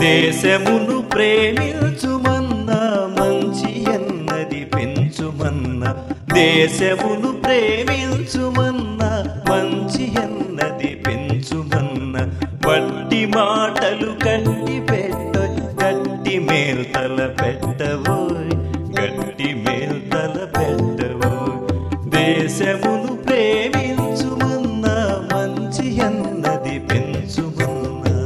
దేశమును ప్రేమించుమన్నా మంచి ఎన్నది పెంచుమన్నా దేశమును ప్రేమించుమన్నా మంచి ఎన్నది పెంచుమన్నా వట్టి మాటలు కట్టి పెట్ట గట్టి మేల్తల పెట్టవోయ్ గట్టి మేల్తల పెట్టవోయ్ దేశమును ప్రేమించుమన్నా మంచి అన్నది పెంచుమన్నా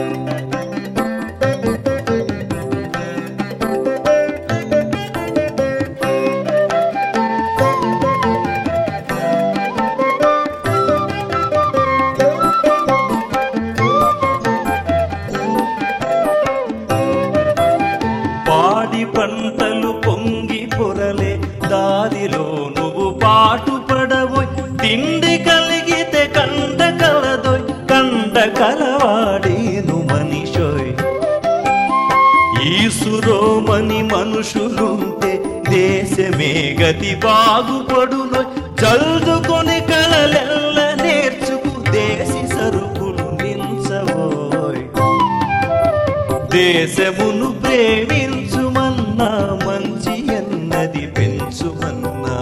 పాడి పంటలు పొంగి పొరలే దారిలో నువ్వు పాటు పడవోయ్ తిండి కలిగితే కండ కలదోయ్ కండ కలవాడేను మనిషోయ్ ఈసురోమని మనుషులుంటే దేశమే గతి బాగుపడును చల్దుకొని కలలెల్ల నేర్చుకు దేశి సరుకులు మించవోయ్ దేశమును ప్రేమించుమన్నా మంచి ఎన్నది పెంచుమన్నా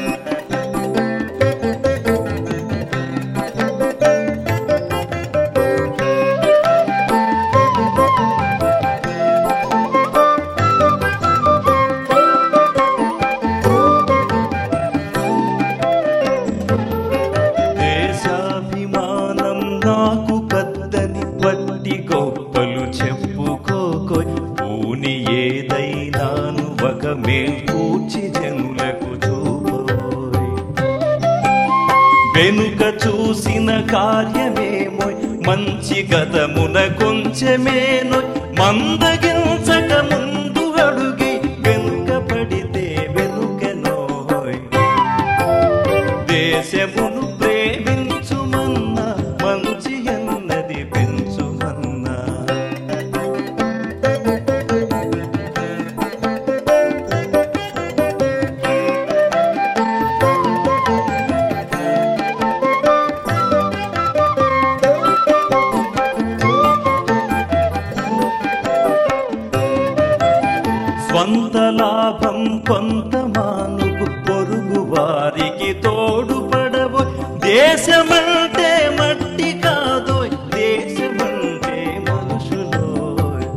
దేశాభిమానం నాకు కద్దని పట్టి గొప్పలు చెప్పుకోకోయ్ పూని ఏదైనాను ఒక మేల్కూర్చి జనులకు చూపోయ్ వెనుక చూసిన కార్యమేమోయ్ మంచి గతమున కొంచెమేనో మందగించక ముందు అడుగి వెనుక పడితే వెనుకనోయ్ దేశమును ప్రేమించుమన్నా మంచి అన్నది పెంచుమన్నా స్వంత లాభం కొంత మానుకు పొరుగు వారికి తోడుపడవు దేశమంటే మట్టి కాదోయ్ దేశమంటే మనుషులోయ్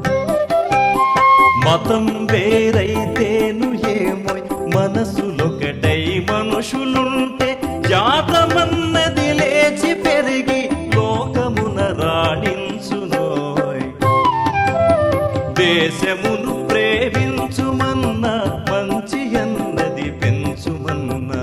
మతం వేరైతేను ఏమోయ్ మనసులొకటై మనుషులుంటే జాతమన్నది లేచి పెరిగి లోకమున రాణించునోయ్ దేశమును ప్రేమించుమన్నా మంచి అన్నది పెంచుమన్నా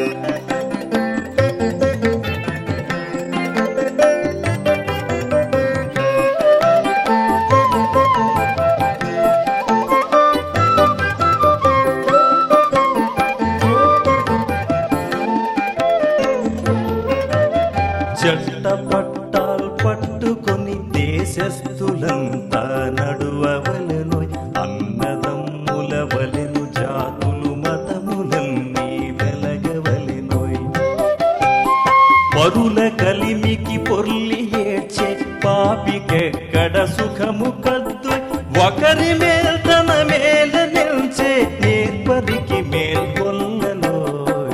చట్ట పట్టాలు పట్టుకొని దేశస్థులంతా నడువవలెను అన్నదమ్ముల వలెను జాతులు మతములన్నీ వెలగవలెనోయ్ పరుల కలిమికి పొర్లి ఏడ్చే పాపికెక్కడ సుఖము కద్దు ఒకరి మేల్తన మేల నిల్చే నేర్పరికి మేల్కొల్లలోయ్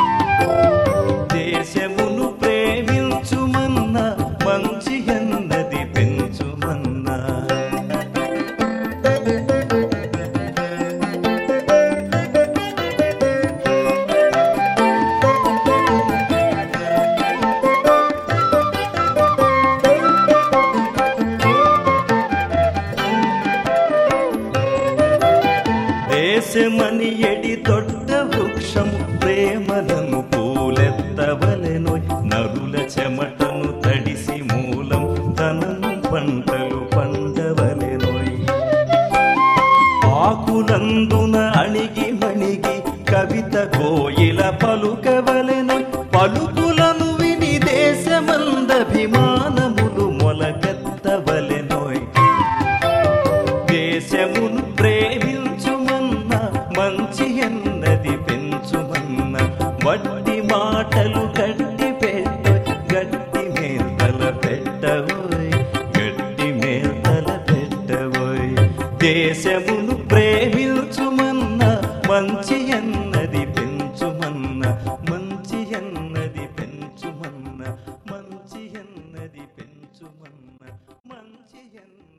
దేశమును ప్రేమించుమన్నా మంచి అన్నది పెంచుమన్నా దేశమని ఎడి దొడ్డ వృక్షము ప్రేమలను పూలెత్తవలెను నరుల చెమటను తడిసి మూలం ధనం పంటలు పండవలెనోయ్ ఆకులందున అణిగి మణిగి కవిత కోయిల పలుకవలెను పలుకులను విని దేశమందభిమానములు మొలకెత్తవలెనోయ్ దేశమును ప్రేమించుమన్నా మంచి ఎన్నది పెంచుమన్న వట్టి మాటలు గట్టి పెట్ట గట్టి మేల్తల పెట్టవోయ్ గట్టి మేల్తల పెట్టవోయ్ దేశమును ప్రేమించుమన్న మంచి ఎన్నది పెంచుమన్న మంచి ఎన్నది పెంచుమన్న మంచి ఎన్నది పెంచుమన్న మంచి ఎన్నది